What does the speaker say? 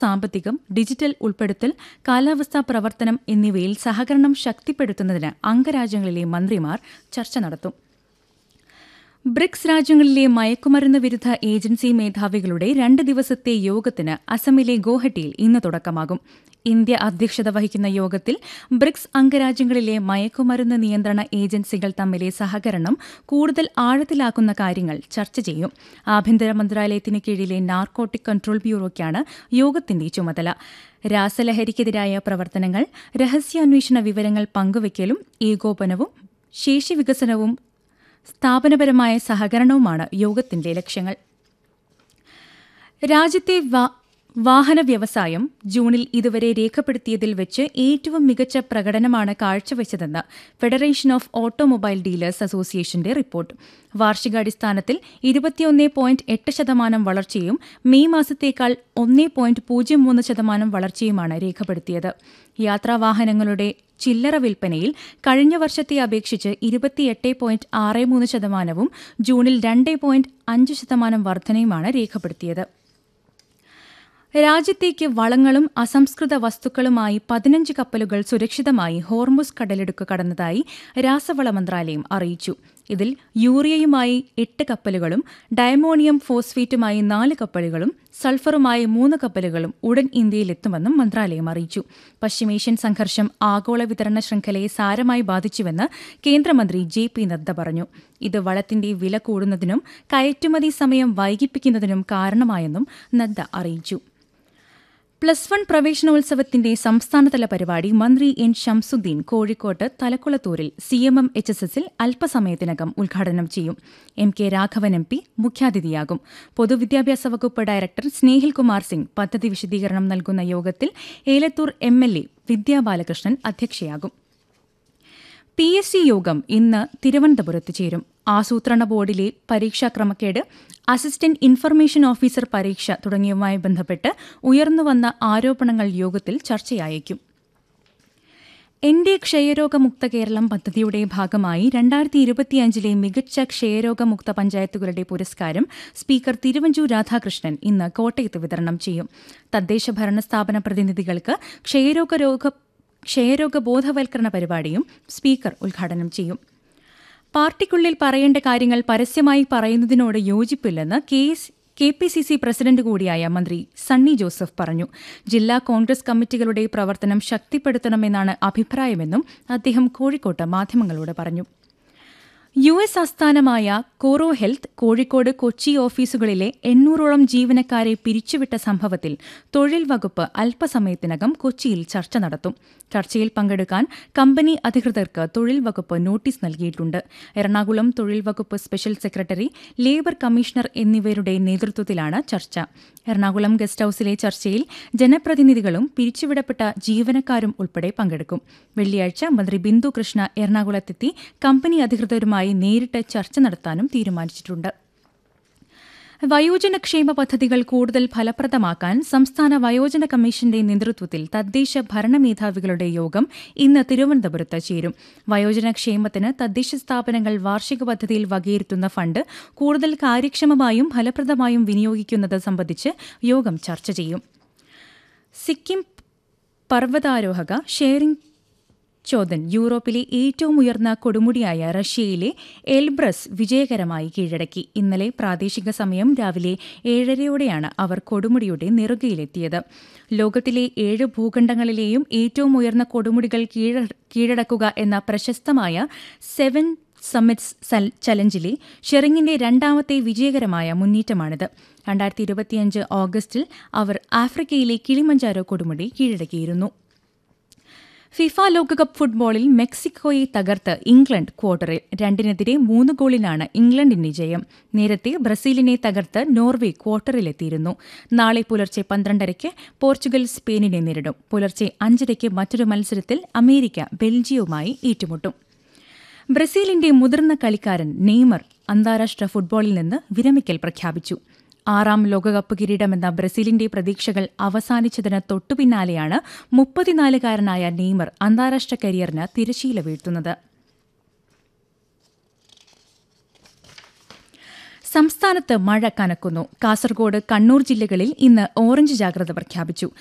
സാമ്പത്തികം ഡിജിറ്റൽ ഉൾപ്പെടുത്തൽ കാലാവസ്ഥാ പ്രവർത്തനം എന്നിവയിൽ സഹകരണം ശക്തിപ്പെടുത്തുന്നതിന് അംഗരാജ്യങ്ങളിലെ മന്ത്രിമാർ ചർച്ച നടത്തും ബ്രിക്സ് രാജ്യങ്ങളിലെ മയക്കുമരുന്ന് വിരുദ്ധ ഏജൻസി മേധാവികളുടെ രണ്ട് ദിവസത്തെ യോഗത്തിന് അസമിലെ ഗോഹട്ടിയിൽ ഇന്ന് തുടക്കമാകും ഇന്ത്യ അധ്യക്ഷത വഹിക്കുന്ന യോഗത്തിൽ ബ്രിക്സ് അംഗരാജ്യങ്ങളിലെ മയക്കുമരുന്ന് നിയന്ത്രണ ഏജൻസികൾ തമ്മിലെ സഹകരണം കൂടുതൽ ആഴത്തിലാക്കുന്ന കാര്യങ്ങൾ ചർച്ച ചെയ്യും ആഭ്യന്തര മന്ത്രാലയത്തിന് കീഴിലെ നാർക്കോട്ടിക് കൺട്രോൾ ബ്യൂറോയ്ക്കാണ് യോഗത്തിന്റെ ചുമതല രാസലഹരിക്കെതിരായ പ്രവർത്തനങ്ങൾ രഹസ്യാന്വേഷണ വിവരങ്ങൾ പങ്കുവയ്ക്കലും ഏകോപനവും ശേഷി വികസനവും സ്ഥാപനപരമായ സഹകരണവുമാണ് യോഗത്തിന്റെ ലക്ഷ്യങ്ങൾ രാജ്യത്തെ വാഹന വ്യവസായം ജൂണിൽ ഇതുവരെ രേഖപ്പെടുത്തിയതിൽ വെച്ച് ഏറ്റവും മികച്ച പ്രകടനമാണ് കാഴ്ചവെച്ചതെന്ന് ഫെഡറേഷൻ ഓഫ് ഓട്ടോമൊബൈൽ ഡീലേഴ്സ് അസോസിയേഷന്റെ റിപ്പോർട്ട് വാർഷികാടിസ്ഥാനത്തിൽ ഇരുപത്തിയൊന്ന് പോയിന്റ് എട്ട് ശതമാനം വളർച്ചയും മെയ് മാസത്തേക്കാൾ ഒന്നേ പോയിന്റ് പൂജ്യം മൂന്ന് ശതമാനം വളർച്ചയുമാണ് രേഖപ്പെടുത്തിയത് യാത്രാവാഹനങ്ങളുടെ ചില്ലറ വിൽപ്പനയിൽ കഴിഞ്ഞ വർഷത്തെ അപേക്ഷിച്ച് ഇരുപത്തിയെട്ട് പോയിന്റ് ആറ് മൂന്ന് ശതമാനവും ജൂണിൽ രണ്ട് പോയിന്റ് അഞ്ച് ശതമാനം വർധനയുമാണ് രേഖപ്പെടുത്തിയത് രാജ്യത്തേക്ക് വളങ്ങളും അസംസ്കൃത വസ്തുക്കളുമായി പതിനഞ്ച് കപ്പലുകൾ സുരക്ഷിതമായി ഹോർമുസ് കടലിടുക്ക് കടന്നതായി രാസവള മന്ത്രാലയം അറിയിച്ചു ഇതിൽ യൂറിയയുമായി എട്ട് കപ്പലുകളും ഡയമോണിയം ഫോസ്ഫേറ്റുമായി നാല് കപ്പലുകളും സൾഫറുമായി മൂന്ന് കപ്പലുകളും ഉടൻ ഇന്ത്യയിലെത്തുമെന്നും മന്ത്രാലയം അറിയിച്ചു പശ്ചിമേഷ്യൻ സംഘർഷം ആഗോള വിതരണ ശൃംഖലയെ സാരമായി ബാധിച്ചുവെന്ന് കേന്ദ്രമന്ത്രി ജെ പി നദ്ദ പറഞ്ഞു ഇത് വളത്തിന്റെ വില കൂടുന്നതിനും കയറ്റുമതി സമയം വൈകിപ്പിക്കുന്നതിനും കാരണമായെന്നും നദ്ദ അറിയിച്ചു പ്ലസ് വൺ പ്രവേശനോത്സവത്തിന്റെ സംസ്ഥാനതല പരിപാടി മന്ത്രി എൻ ഷംസുദ്ദീൻ കോഴിക്കോട്ട് തലക്കുളത്തൂരിൽ C M M H S എസിൽ അല്പസമയത്തിനകം ഉദ്ഘാടനം ചെയ്യും M K Raghavan M P മുഖ്യാതിഥിയാകും പൊതുവിദ്യാഭ്യാസ വകുപ്പ് ഡയറക്ടർ സ്നേഹിൽ കുമാർ സിംഗ് പദ്ധതി വിശദീകരണം നൽകുന്ന യോഗത്തിൽ Elathur M L A Vidya Balakrishnan അധ്യക്ഷയാകും പി എസ് സി യോഗം ഇന്ന് തിരുവനന്തപുരത്ത് ചേരും ആസൂത്രണ ബോർഡിലെ പരീക്ഷാ ക്രമക്കേട് അസിസ്റ്റന്റ് ഇൻഫർമേഷൻ ഓഫീസർ പരീക്ഷ തുടങ്ങിയവയുമായി ബന്ധപ്പെട്ട് ഉയർന്നുവന്ന ആരോപണങ്ങൾ യോഗത്തിൽ ചർച്ചയായേക്കും എന്റെ ക്ഷയരോഗമുക്ത കേരളം പദ്ധതിയുടെ ഭാഗമായി രണ്ടായിരത്തി ഇരുപത്തിയഞ്ചിലെ മികച്ച ക്ഷയരോഗമുക്ത പഞ്ചായത്തുകളുടെ പുരസ്കാരം സ്പീക്കർ തിരുവഞ്ചൂർ രാധാകൃഷ്ണൻ ഇന്ന് കോട്ടയത്ത് വിതരണം ചെയ്യും തദ്ദേശ ഭരണ സ്ഥാപന പ്രതിനിധികൾക്ക് ക്ഷയരോഗ രോഗ ക്ഷയരോഗ ബോധവൽക്കരണ പരിപാടിയും സ്പീക്കർ ഉദ്ഘാടനം ചെയ്യും പാർട്ടിക്കുള്ളിൽ പറയേണ്ട കാര്യങ്ങൾ പരസ്യമായി പറയുന്നതിനോട് യോജിപ്പില്ലെന്ന് K K P C C president കൂടിയായ മന്ത്രി സണ്ണി ജോസഫ് പറഞ്ഞു ജില്ലാ കോൺഗ്രസ് കമ്മിറ്റികളുടെ പ്രവർത്തനം ശക്തിപ്പെടുത്തണമെന്നാണ് അഭിപ്രായമെന്നും അദ്ദേഹം കോഴിക്കോട്ട് മാധ്യമങ്ങളോട് പറഞ്ഞു യു എസ് ആസ്ഥാനമായ കോറോ ഹെൽത്ത് കോഴിക്കോട് കൊച്ചി ഓഫീസുകളിലെ എണ്ണൂറോളം ജീവനക്കാരെ പിരിച്ചുവിട്ട സംഭവത്തിൽ തൊഴിൽ വകുപ്പ് അല്പസമയത്തിനകം കൊച്ചിയിൽ ചർച്ച നടത്തും ചർച്ചയിൽ പങ്കെടുക്കാൻ കമ്പനി അധികൃതർക്ക് തൊഴിൽ വകുപ്പ് നോട്ടീസ് നൽകിയിട്ടുണ്ട് എറണാകുളം തൊഴിൽ വകുപ്പ് സ്പെഷ്യൽ സെക്രട്ടറി ലേബർ കമ്മീഷണർ എന്നിവരുടെ നേതൃത്വത്തിലാണ് ചർച്ച എറണാകുളം ഗസ്റ്റ് ഹൌസിലെ ചർച്ചയിൽ ജനപ്രതിനിധികളും പിരിച്ചുവിടപ്പെട്ട ജീവനക്കാരും ഉൾപ്പെടെ പങ്കെടുക്കും വെള്ളിയാഴ്ച മന്ത്രി ബിന്ദു കൃഷ്ണ എറണാകുളത്തെത്തി കമ്പനി അധികൃതരുമായി നേരിട്ട് ചർച്ച നടത്താനും തീരുമാനിച്ചിട്ടുണ്ട് വയോജനക്ഷേമ പദ്ധതികൾ കൂടുതൽ ഫലപ്രദമാക്കാൻ സംസ്ഥാന വയോജന കമ്മീഷന്റെ നേതൃത്വത്തിൽ തദ്ദേശ ഭരണമേധാവികളുടെ യോഗം ഇന്ന് തിരുവനന്തപുരത്ത് ചേരും വയോജനക്ഷേമത്തിന് തദ്ദേശ സ്ഥാപനങ്ങൾ വാർഷിക പദ്ധതിയിൽ വകയിരുത്തുന്ന ഫണ്ട് കൂടുതൽ കാര്യക്ഷമമായും ഫലപ്രദമായും വിനിയോഗിക്കുന്നത് സംബന്ധിച്ച് യോഗം ചർച്ച ചെയ്യും സിക്കിം പർവ്വതാരോഹക ഷെയറിംഗ് ചോദൻ യൂറോപ്പിലെ ഏറ്റവും ഉയർന്ന കൊടുമുടിയായ റഷ്യയിലെ എൽബ്രസ് വിജയകരമായി കീഴടക്കി ഇന്നലെ പ്രാദേശിക സമയം രാവിലെ ഏഴരയോടെയാണ് അവർ കൊടുമുടിയുടെ നെറുകയിലെത്തിയത് ലോകത്തിലെ ഏഴ് ഭൂഖണ്ഡങ്ങളിലെയും ഏറ്റവും ഉയർന്ന കൊടുമുടികൾ കീഴടക്കുക എന്ന പ്രശസ്തമായ സെവൻ സമ്മിറ്റ്സ് ചലഞ്ചിലെ ഷെറിങ്ങിന്റെ രണ്ടാമത്തെ വിജയകരമായ മുന്നേറ്റമാണിത് രണ്ടായിരത്തി ഇരുപത്തിയഞ്ച് ഓഗസ്റ്റിൽ അവർ ആഫ്രിക്കയിലെ കിളിമഞ്ചാരോ കൊടുമുടി കീഴടക്കിയിരുന്നു ഫിഫ ലോകകപ്പ് ഫുട്ബോളിൽ മെക്സിക്കോയെ തകർത്ത് ഇംഗ്ലണ്ട് ക്വാർട്ടറിൽ രണ്ടിനെതിരെ മൂന്ന് ഗോളിനാണ് ഇംഗ്ലണ്ടിന്റെ ജയം നേരത്തെ ബ്രസീലിനെ തകർത്ത് നോർവേ ക്വാർട്ടറിലെത്തിയിരുന്നു നാളെ പുലർച്ചെ പന്ത്രണ്ടരയ്ക്ക് പോർച്ചുഗൽ സ്പെയിനിനെ നേരിടും പുലർച്ചെ അഞ്ചരയ്ക്ക് മറ്റൊരു മത്സരത്തിൽ അമേരിക്ക ബെൽജിയവുമായി ഏറ്റുമുട്ടും ബ്രസീലിന്റെ മുതിർന്ന കളിക്കാരൻ നെയ്മർ അന്താരാഷ്ട്ര ഫുട്ബോളിൽ നിന്ന് വിരമിക്കൽ പ്രഖ്യാപിച്ചു ആറാം ലോകകപ്പ് കിരീടമെന്ന ബ്രസീലിന്റെ പ്രതീക്ഷകൾ അവസാനിച്ചതിന് തൊട്ടുപിന്നാലെയാണ് മുപ്പത്തിനാലുകാരനായ നെയ്മർ അന്താരാഷ്ട്ര കരിയറിന് തിരശീല വീഴ്ത്തുന്നത് സംസ്ഥാനത്ത് മഴ കനക്കുന്നു കാസർഗോഡ് കണ്ണൂർ ജില്ലകളിൽ ഇന്ന് ഓറഞ്ച് ജാഗ്രത പ്രഖ്യാപിച്ചു